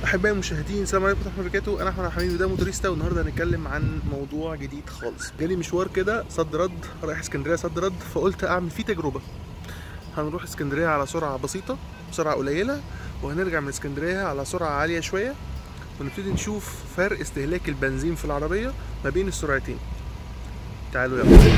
احبائي المشاهدين السلام عليكم ورحمه الله وبركاته انا احمد حميد وده موتوريستا والنهارده هنتكلم عن موضوع جديد خالص جالي مشوار كده صد رد رايح اسكندريه صد رد فقلت اعمل فيه تجربه هنروح اسكندريه على سرعه بسيطه سرعه قليله وهنرجع من اسكندريه على سرعه عاليه شويه ونبتدي نشوف فرق استهلاك البنزين في العربيه ما بين السرعتين تعالوا يلا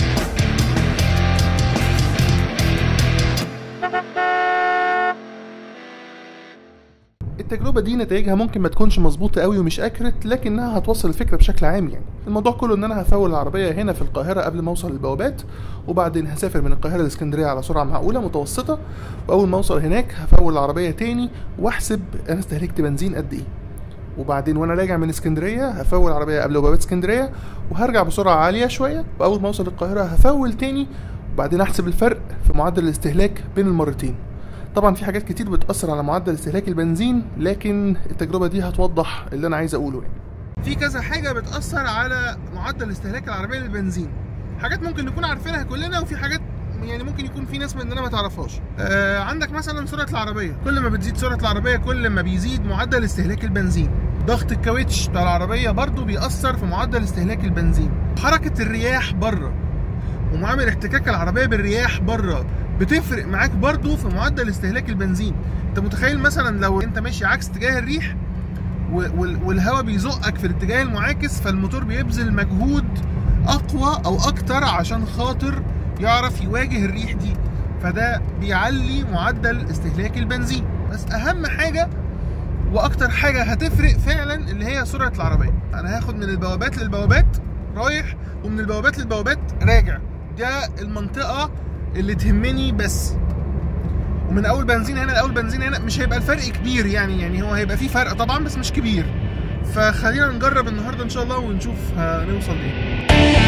التجربة دي نتائجها ممكن ما تكونش مظبوطة قوي ومش اكرت لكنها هتوصل الفكرة بشكل عام يعني الموضوع كله ان انا هفول العربية هنا في القاهرة قبل ما اوصل للبوابات وبعدين هسافر من القاهرة لاسكندرية على سرعة معقولة متوسطة واول ما اوصل هناك هفول العربية تاني واحسب انا استهلكت بنزين قد ايه وبعدين وانا راجع من اسكندريه هفول العربيه قبل بوابات اسكندريه وهرجع بسرعه عاليه شويه واول ما اوصل القاهره هفول تاني وبعدين احسب الفرق في معدل الاستهلاك بين المرتين طبعا في حاجات كتير بتاثر على معدل استهلاك البنزين لكن التجربه دي هتوضح اللي انا عايز اقوله يعني في كذا حاجه بتاثر على معدل استهلاك العربيه للبنزين حاجات ممكن نكون عارفينها كلنا وفي حاجات يعني ممكن يكون في ناس مننا ما تعرفهاش آه عندك مثلا سرعه العربيه كل ما بتزيد سرعه العربيه كل ما بيزيد معدل استهلاك البنزين ضغط الكاوتش بتاع العربيه برضو بيأثر في معدل استهلاك البنزين حركه الرياح بره ومعامل احتكاك العربيه بالرياح بره بتفرق معاك برضو في معدل استهلاك البنزين انت متخيل مثلا لو انت ماشي عكس اتجاه الريح والهواء بيزقك في الاتجاه المعاكس فالموتور بيبذل مجهود اقوى او اكتر عشان خاطر يعرف يواجه الريح دي فده بيعلي معدل استهلاك البنزين بس اهم حاجه واكتر حاجه هتفرق فعلا اللي هي سرعه العربيه انا هاخد من البوابات للبوابات رايح ومن البوابات للبوابات راجع ده المنطقه اللي تهمني بس ومن اول بنزين هنا لاول بنزين هنا مش هيبقى الفرق كبير يعني يعني هو هيبقى فيه فرق طبعا بس مش كبير فخلينا نجرب النهارده ان شاء الله ونشوف هنوصل لايه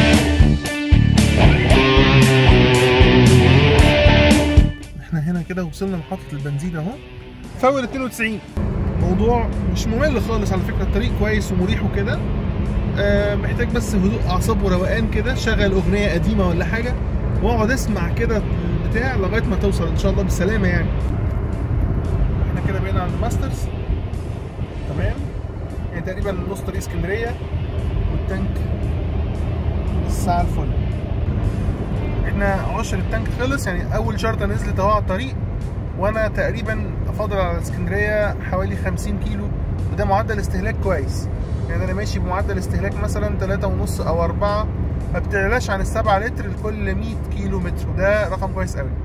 احنا هنا كده وصلنا لمحطة البنزين اهو فاول 92 موضوع مش ممل خالص على فكرة الطريق كويس ومريح وكده آه محتاج بس هدوء اعصاب وروقان كده شغل اغنية قديمة ولا حاجة واقعد اسمع كده البتاع لغاية ما توصل ان شاء الله بالسلامة يعني احنا كده بقينا عند ماسترز تمام يعني تقريبا نص طريق اسكندرية والتانك الساعة الفل احنا عشر التانك خلص يعني اول شرطه نزلت اهو على الطريق وانا تقريبا افاضل على اسكندريه حوالي 50 كيلو وده معدل استهلاك كويس يعني انا ماشي بمعدل استهلاك مثلا 3 ونص او 4 ما بتعلاش عن ال 7 لتر لكل 100 كيلو متر وده رقم كويس قوي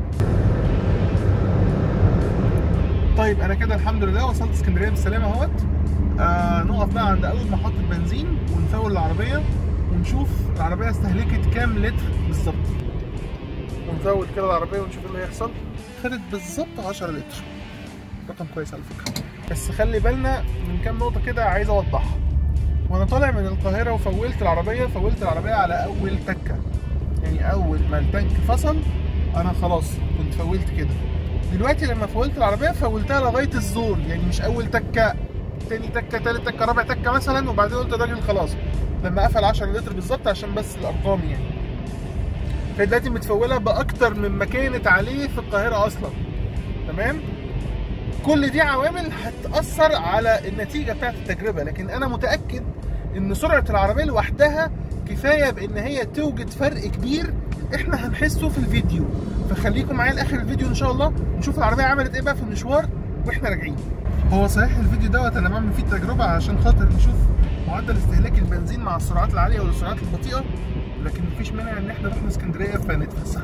طيب انا كده الحمد لله وصلت اسكندريه بالسلامه اهوت آه نقف بقى عند اول محطه بنزين ونفول العربيه ونشوف العربيه استهلكت كام لتر بالظبط ونفول كده العربيه ونشوف اللي هيحصل خدت بالظبط 10 لتر رقم كويس على فكره بس خلي بالنا من كام نقطه كده عايز اوضحها وانا طالع من القاهره وفولت العربيه فولت العربيه على اول تكه يعني اول ما التانك فصل انا خلاص كنت فولت كده دلوقتي لما فولت العربيه فولتها لغايه الزور يعني مش اول تكه تاني تكه تالت تكه رابع تكه مثلا وبعدين قلت الراجل خلاص لما قفل 10 لتر بالظبط عشان بس الارقام يعني فهي دلوقتي متفوله باكتر من ما كانت عليه في القاهره اصلا تمام كل دي عوامل هتاثر على النتيجه بتاعت التجربه لكن انا متاكد ان سرعه العربيه لوحدها كفايه بان هي توجد فرق كبير احنا هنحسه في الفيديو فخليكم معايا لاخر الفيديو ان شاء الله نشوف العربيه عملت ايه بقى في المشوار واحنا راجعين هو صحيح الفيديو دوت انا بعمل فيه تجربه عشان خاطر نشوف معدل استهلاك البنزين مع السرعات العاليه والسرعات البطيئه لكن مفيش مانع ان احنا رحنا اسكندريه فنتفسح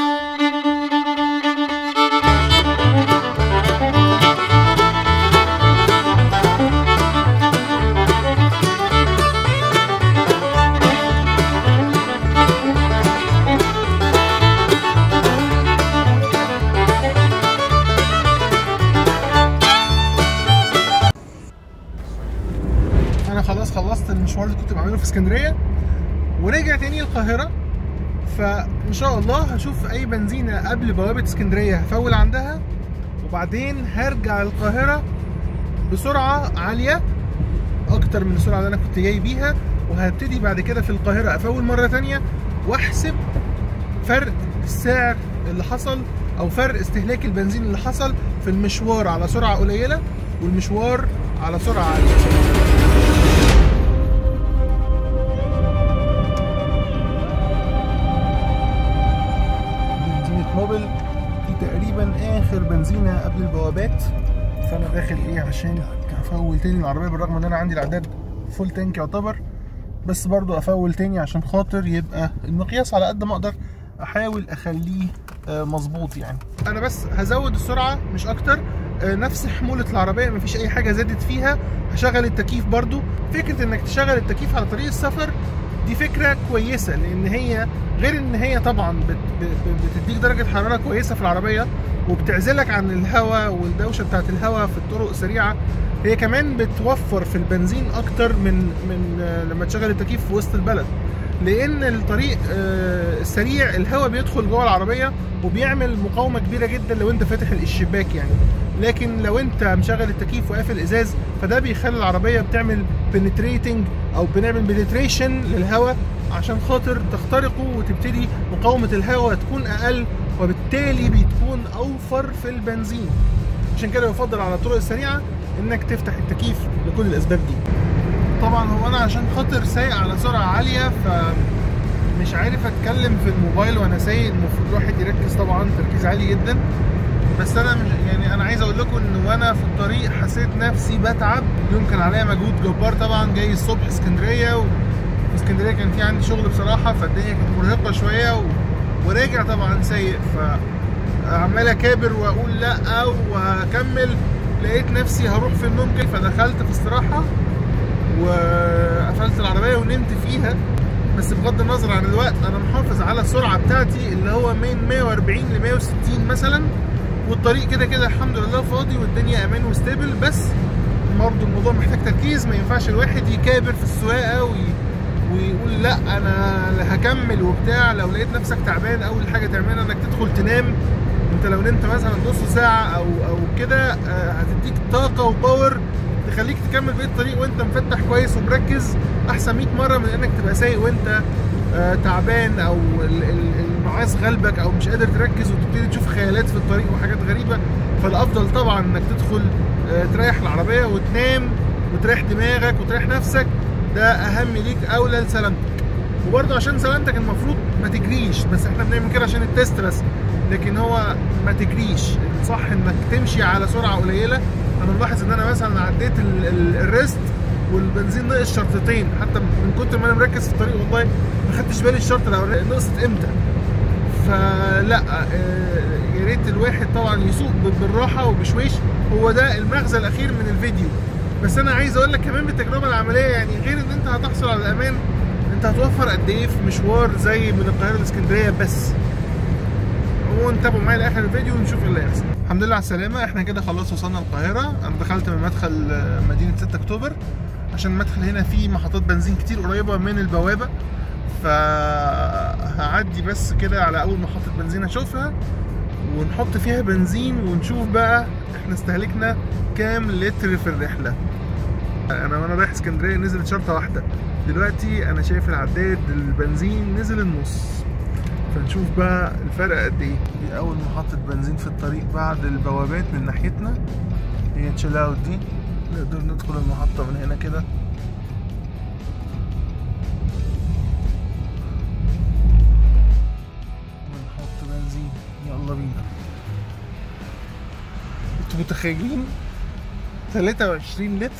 انا خلاص خلصت المشوار اللي كنت بعمله في اسكندريه ورجع تاني القاهره فان شاء الله هشوف اي بنزينه قبل بوابه اسكندريه هفول عندها وبعدين هرجع القاهره بسرعه عاليه اكتر من السرعه اللي انا كنت جاي بيها وهبتدي بعد كده في القاهره افول مره تانية واحسب فرق السعر اللي حصل او فرق استهلاك البنزين اللي حصل في المشوار على سرعه قليله والمشوار على سرعه عاليه بنزينة موبل دي تقريبا اخر بنزينه قبل البوابات فانا داخل ايه عشان افول تاني العربيه بالرغم ان انا عندي العداد فول تانك يعتبر بس برضو افول تاني عشان خاطر يبقى المقياس على قد ما اقدر احاول اخليه آه، مظبوط يعني انا بس هزود السرعه مش اكتر آه، نفس حمولة العربية مفيش أي حاجة زادت فيها هشغل التكييف برضو فكرة إنك تشغل التكييف على طريق السفر دي فكرة كويسة لأن هي غير إن هي طبعا بت بت- بتديك درجة حرارة كويسة في العربية وبتعزلك عن الهواء والدوشة بتاعت الهواء في الطرق السريعة هي كمان بتوفر في البنزين أكتر من من آه، لما تشغل التكييف في وسط البلد لان الطريق آه، السريع الهواء بيدخل جوه العربيه وبيعمل مقاومه كبيره جدا لو انت فاتح الشباك يعني لكن لو انت مشغل التكييف وقافل ازاز فده بيخلي العربيه بتعمل بنتريتنج او بنعمل بنتريشن للهواء عشان خاطر تخترقه وتبتدي مقاومه الهواء تكون اقل وبالتالي بتكون اوفر في البنزين عشان كده يفضل على الطرق السريعه انك تفتح التكييف لكل الاسباب دي طبعا هو انا عشان خاطر سايق على سرعه عاليه فمش عارف اتكلم في الموبايل وانا سايق المفروض الواحد يركز طبعا تركيز عالي جدا بس انا مش يعني انا عايز اقول لكم ان وانا في الطريق حسيت نفسي بتعب اليوم كان عليا مجهود جبار طبعا جاي الصبح اسكندريه وفي اسكندريه كان في عندي شغل بصراحه فالدنيا كانت مرهقه شويه و... وراجع طبعا سايق ف عمال اكابر واقول لا وهكمل لقيت نفسي هروح في النوم كده فدخلت في استراحه وقفلت العربيه ونمت فيها بس بغض النظر عن الوقت انا محافظ على السرعه بتاعتي اللي هو من 140 ل 160 مثلا والطريق كده كده الحمد لله فاضي والدنيا امان وستيبل بس برضه الموضوع محتاج تركيز ما ينفعش الواحد يكابر في السواقه وي... ويقول لا انا هكمل وبتاع لو لقيت نفسك تعبان اول حاجه تعملها انك تدخل تنام انت لو نمت مثلا نص ساعه او او كده آه، هتديك طاقه وباور تخليك تكمل بقيه الطريق وانت مفتح كويس ومركز احسن 100 مره من انك تبقى سايق وانت آه، تعبان او ال- ال- المعاص غلبك او مش قادر تركز وتبتدي تشوف خيالات في الطريق وحاجات غريبه فالافضل طبعا انك تدخل آه، تريح العربيه وتنام وتريح دماغك وتريح نفسك ده اهم ليك اولى لسلامتك وبرضه عشان سلامتك المفروض ما تجريش بس احنا بنعمل كده عشان التست بس لكن هو ما تجريش الصح انك تمشي على سرعه قليله انا ملاحظ ان انا مثلا عديت ال- ال- الريست والبنزين نقص شرطتين حتى من كتر ما انا مركز في الطريق والله ما خدتش بالي الشرطه لو نقصت امتى فلا آه، يا ريت الواحد طبعا يسوق ب- بالراحه وبشويش هو ده المغزى الاخير من الفيديو بس انا عايز اقول لك كمان بالتجربه العمليه يعني غير ان انت هتحصل على الامان انت هتوفر قد ايه في مشوار زي من القاهره لاسكندريه بس عموما تابعوا معايا لاخر الفيديو ونشوف ايه اللي هيحصل الحمد لله على السلامه احنا كده خلاص وصلنا القاهره انا دخلت من مدخل آه، مدينه 6 اكتوبر عشان المدخل هنا فيه محطات بنزين كتير قريبه من البوابه فهعدي بس كده على اول محطه بنزين اشوفها ونحط فيها بنزين ونشوف بقى احنا استهلكنا كام لتر في الرحله انا وانا رايح اسكندريه نزلت شرطه واحده دلوقتي انا شايف العداد البنزين نزل النص فنشوف بقى الفرق قد ايه دي اول محطه بنزين في الطريق بعد البوابات من ناحيتنا هي تشيل اوت دي نقدر ندخل المحطه من هنا كده ونحط بنزين يلا بينا انتوا متخيلين 23 لتر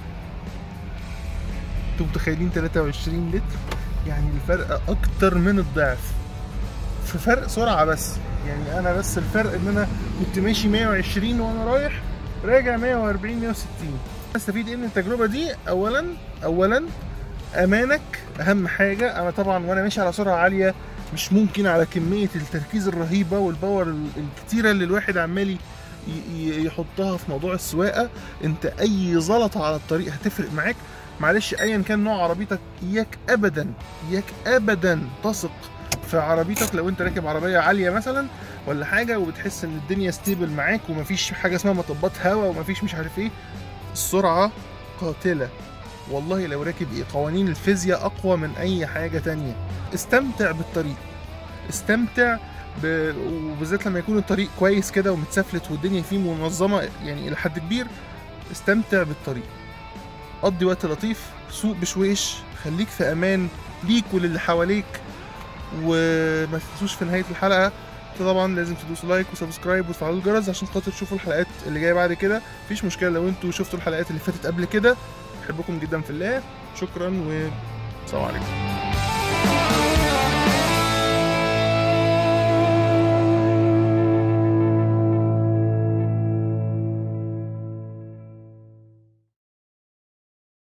انتوا متخيلين 23 لتر يعني الفرق اكتر من الضعف في فرق سرعه بس يعني انا بس الفرق ان انا كنت ماشي 120 وانا رايح راجع 140 160 استفيد ايه من التجربه دي اولا اولا امانك اهم حاجه انا طبعا وانا ماشي على سرعه عاليه مش ممكن على كميه التركيز الرهيبه والباور ال- الكتيره اللي الواحد عمال ي- ي- يحطها في موضوع السواقه انت اي زلطه على الطريق هتفرق معاك معلش ايا كان نوع عربيتك اياك ابدا اياك ابدا تثق في عربيتك لو انت راكب عربيه عاليه مثلا ولا حاجه وبتحس ان الدنيا ستيبل معاك ومفيش حاجه اسمها مطبات هواء ومفيش مش عارف ايه السرعه قاتله والله لو راكب ايه قوانين الفيزياء اقوى من اي حاجه تانية استمتع بالطريق استمتع ب... وبالذات لما يكون الطريق كويس كده ومتسفلت والدنيا فيه منظمه يعني الى حد كبير استمتع بالطريق قضي وقت لطيف سوق بشويش خليك في امان ليك وللي حواليك وما تنسوش في نهايه الحلقه طبعا لازم تدوسوا لايك وسبسكرايب وتفعلوا الجرس عشان خاطر تشوفوا الحلقات اللي جايه بعد كده مفيش مشكله لو انتوا شفتوا الحلقات اللي فاتت قبل كده بحبكم جدا في الله شكرا والسلام عليكم